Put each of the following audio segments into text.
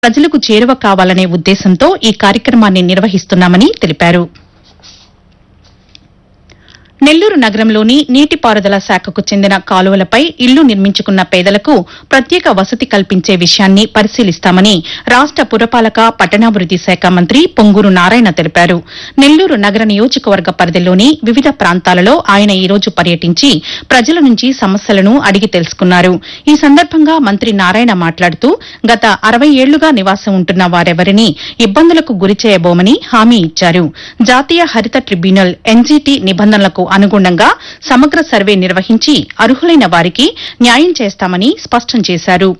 ప్రజలకు చేరువ కావాలనే ఉద్దేశంతో ఈ కార్యక్రమాన్ని నిర్వహిస్తున్నామని తెలిపారు నెల్లూరు నగరంలోని నీటిపారుదల శాఖకు చెందిన కాలువలపై ఇళ్లు నిర్మించుకున్న పేదలకు ప్రత్యేక వసతి కల్పించే విషయాన్ని పరిశీలిస్తామని రాష్ట పురపాలక పట్టణాభివృద్ది శాఖ మంత్రి పొంగూరు నారాయణ తెలిపారు నెల్లూరు నగర నియోజకవర్గ పరిధిలోని వివిధ ప్రాంతాలలో ఆయన ఈ రోజు పర్యటించి ప్రజల నుంచి సమస్యలను అడిగి తెలుసుకున్నారు ఈ సందర్భంగా మంత్రి నారాయణ మాట్లాడుతూ గత అరవై ఏళ్లుగా నివాసం ఉంటున్న వారెవరిని ఇబ్బందులకు గురి చేయబోమని హామీ ఇచ్చారు జాతీయ హరిత ట్రిబ్యునల్ ఎన్జీటీ నిబంధనలకు అనుగుణంగా సమగ్ర సర్వే నిర్వహించి అర్హులైన వారికి న్యాయం చేస్తామని స్పష్టం చేశారు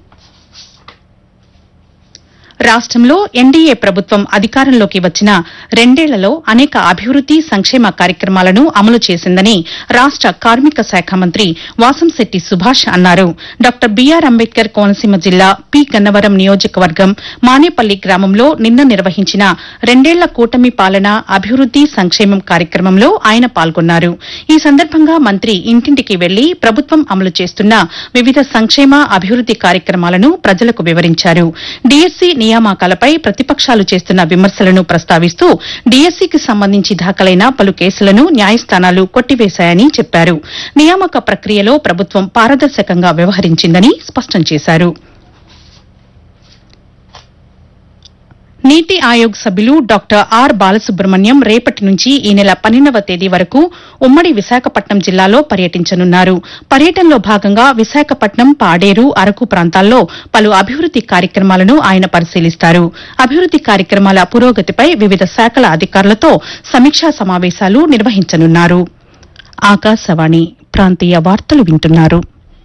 రాష్టంలో ఎన్డీఏ ప్రభుత్వం అధికారంలోకి వచ్చిన రెండేళ్లలో అనేక అభివృద్ది సంక్షేమ కార్యక్రమాలను అమలు చేసిందని రాష్ట కార్మిక శాఖ మంత్రి వాసంశెట్టి సుభాష్ అన్నారు డాక్టర్ బీఆర్ అంబేద్కర్ కోనసీమ జిల్లా పి గన్నవరం నియోజకవర్గం మానేపల్లి గ్రామంలో నిన్న నిర్వహించిన రెండేళ్ల కూటమి పాలన అభివృద్ది సంక్షేమం కార్యక్రమంలో ఆయన పాల్గొన్నారు ఈ సందర్భంగా మంత్రి ఇంటింటికి వెళ్లి ప్రభుత్వం అమలు చేస్తున్న వివిధ సంక్షేమ అభివృద్ది కార్యక్రమాలను ప్రజలకు వివరించారు డీఎస్సీ నియామకాలపై ప్రతిపక్షాలు చేస్తున్న విమర్శలను ప్రస్తావిస్తూ డీఎస్సీకి సంబంధించి దాఖలైన పలు కేసులను న్యాయస్థానాలు కొట్టివేశాయని చెప్పారు నియామక ప్రక్రియలో ప్రభుత్వం పారదర్శకంగా వ్యవహరించిందని స్పష్టం చేశారు నీతి ఆయోగ్ సభ్యులు డాక్టర్ ఆర్ బాలసుబ్రహ్మణ్యం రేపటి నుంచి ఈ నెల పన్నెండవ తేదీ వరకు ఉమ్మడి విశాఖపట్నం జిల్లాలో పర్యటించనున్నారు పర్యటనలో భాగంగా విశాఖపట్నం పాడేరు అరకు ప్రాంతాల్లో పలు అభివృద్ది కార్యక్రమాలను ఆయన పరిశీలిస్తారు అభివృద్ది కార్యక్రమాల పురోగతిపై వివిధ శాఖల అధికారులతో సమీక్షా సమావేశాలు నిర్వహించనున్నారు ఆకాశవాణి ప్రాంతీయ వార్తలు వింటున్నారు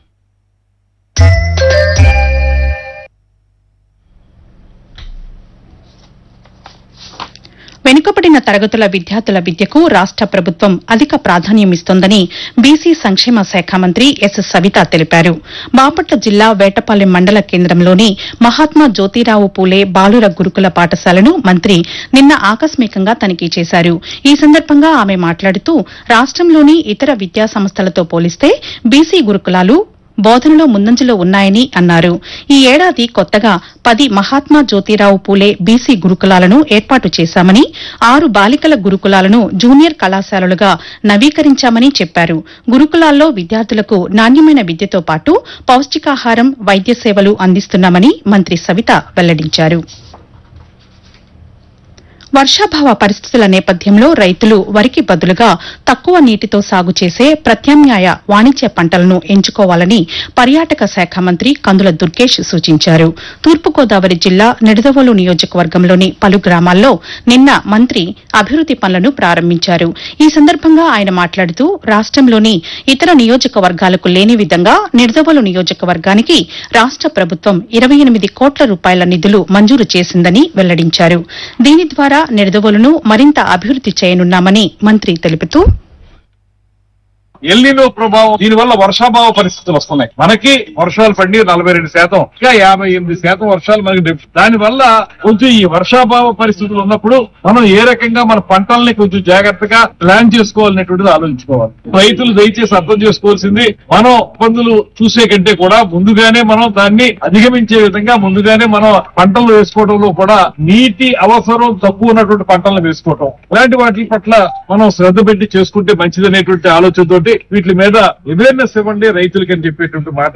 వెనుకబడిన తరగతుల విద్యార్థుల విద్యకు రాష్ట ప్రభుత్వం అధిక ప్రాధాన్యమిస్తోందని బీసీ సంక్షేమ శాఖ మంత్రి ఎస్ సవిత తెలిపారు బాపట్ల జిల్లా వేటపాలెం మండల కేంద్రంలోని మహాత్మా జ్యోతిరావు పూలే బాలుర గురుకుల పాఠశాలను మంత్రి నిన్న ఆకస్మికంగా తనిఖీ చేశారు ఈ సందర్భంగా ఆమె మాట్లాడుతూ రాష్టంలోని ఇతర విద్యా సంస్థలతో పోలిస్తే బీసీ గురుకులాలు బోధనలో ముందంజలో ఉన్నాయని అన్నారు ఈ ఏడాది కొత్తగా పది మహాత్మా జ్యోతిరావు పూలే బీసీ గురుకులాలను ఏర్పాటు చేశామని ఆరు బాలికల గురుకులాలను జూనియర్ కళాశాలలుగా నవీకరించామని చెప్పారు గురుకులాల్లో విద్యార్థులకు నాణ్యమైన విద్యతో పాటు పౌష్టికాహారం వైద్య సేవలు అందిస్తున్నామని మంత్రి సవిత వెల్లడించారు వర్షాభావ పరిస్థితుల నేపథ్యంలో రైతులు వరికి బదులుగా తక్కువ నీటితో సాగు చేసే ప్రత్యామ్నాయ వాణిజ్య పంటలను ఎంచుకోవాలని పర్యాటక శాఖ మంత్రి కందుల దుర్గేష్ సూచించారు తూర్పుగోదావరి జిల్లా నిడదవోలు నియోజకవర్గంలోని పలు గ్రామాల్లో నిన్న మంత్రి అభివృద్ది పనులను ప్రారంభించారు ఈ సందర్భంగా ఆయన మాట్లాడుతూ రాష్టంలోని ఇతర నియోజకవర్గాలకు లేని విధంగా నిడదవోలు నియోజకవర్గానికి రాష్ట ప్రభుత్వం ఇరవై ఎనిమిది కోట్ల రూపాయల నిధులు మంజూరు చేసిందని వెల్లడించారు దీని ద్వారా నిడదవోలును మరింత అభివృద్ది చేయనున్నామని మంత్రి తెలుపుతూ ఎల్లినో ప్రభావం దీని వల్ల వర్షాభావ పరిస్థితులు వస్తున్నాయి మనకి వర్షాలు పడి నలభై రెండు శాతం ఇంకా యాభై ఎనిమిది శాతం వర్షాలు మనకి డెఫ్- దాని వల్ల కొంచెం ఈ వర్షాభావ పరిస్థితులు ఉన్నప్పుడు మనం ఏ రకంగా మన పంటల్ని కొంచెం జాగ్రత్తగా ప్లాన్ చేసుకోవాలనేటువంటిది ఆలోచించుకోవాలి రైతులు దయచేసి అర్థం చేసుకోవాల్సింది మనం ఇబ్బందులు చూసే కంటే కూడా ముందుగానే మనం దాన్ని అధిగమించే విధంగా ముందుగానే మనం పంటలు వేసుకోవడంలో కూడా నీటి అవసరం తక్కువ ఉన్నటువంటి పంటలను వేసుకోవటం ఇలాంటి వాటి పట్ల మనం శ్రద్ధ పెట్టి చేసుకుంటే మంచిదనేటువంటి ఆలోచనతోటి వీటి మీద అవేర్నెస్ ఇవ్వండి రైతులకి అని చెప్పేటువంటి మాట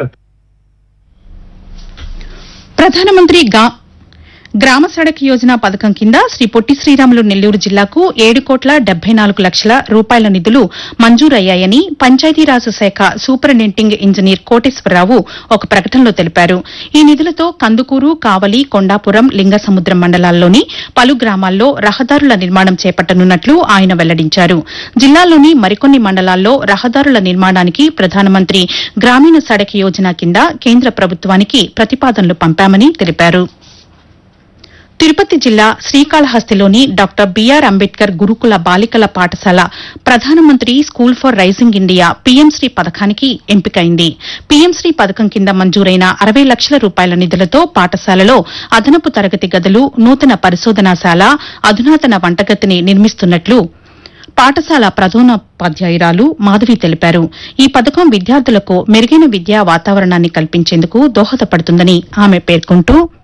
ప్రధానమంత్రి గా- గ్రామ సడక్ యోజన పథకం కింద శ్రీ పొట్టి శ్రీరాములు నెల్లూరు జిల్లాకు ఏడు కోట్ల డెబ్బై నాలుగు లక్షల రూపాయల నిధులు మంజూరయ్యాయని పంచాయతీరాజ్ శాఖ సూపరింటెండింగ్ ఇంజనీర్ కోటేశ్వరరావు ఒక ప్రకటనలో తెలిపారు ఈ నిధులతో కందుకూరు కావలి కొండాపురం లింగసముద్రం మండలాల్లోని పలు గ్రామాల్లో రహదారుల నిర్మాణం చేపట్టనున్నట్లు ఆయన వెల్లడించారు జిల్లాలోని మరికొన్ని మండలాల్లో రహదారుల నిర్మాణానికి ప్రధానమంత్రి గ్రామీణ సడక్ యోజన కింద కేంద్ర ప్రభుత్వానికి ప్రతిపాదనలు పంపామని తెలిపారు తిరుపతి జిల్లా శ్రీకాళహస్తిలోని డాక్టర్ బీఆర్ అంబేద్కర్ గురుకుల బాలికల పాఠశాల ప్రధానమంత్రి school for rising India PM SHRI పథకానికి ఎంపికైంది పీఎంశ్రీ పథకం కింద మంజూరైన అరవై లక్షల రూపాయల నిధులతో పాఠశాలలో అదనపు తరగతి గదులు నూతన పరిశోధనాశాల అధునాతన వంటగదిని నిర్మిస్తున్నట్లు పాఠశాల ప్రధానోపాధ్యాయురాలు మాధవి తెలిపారు ఈ పథకం విద్యార్థులకు మెరుగైన విద్యా వాతావరణాన్ని కల్పించేందుకు దోహదపడుతుందని ఆమె పేర్కొంటూ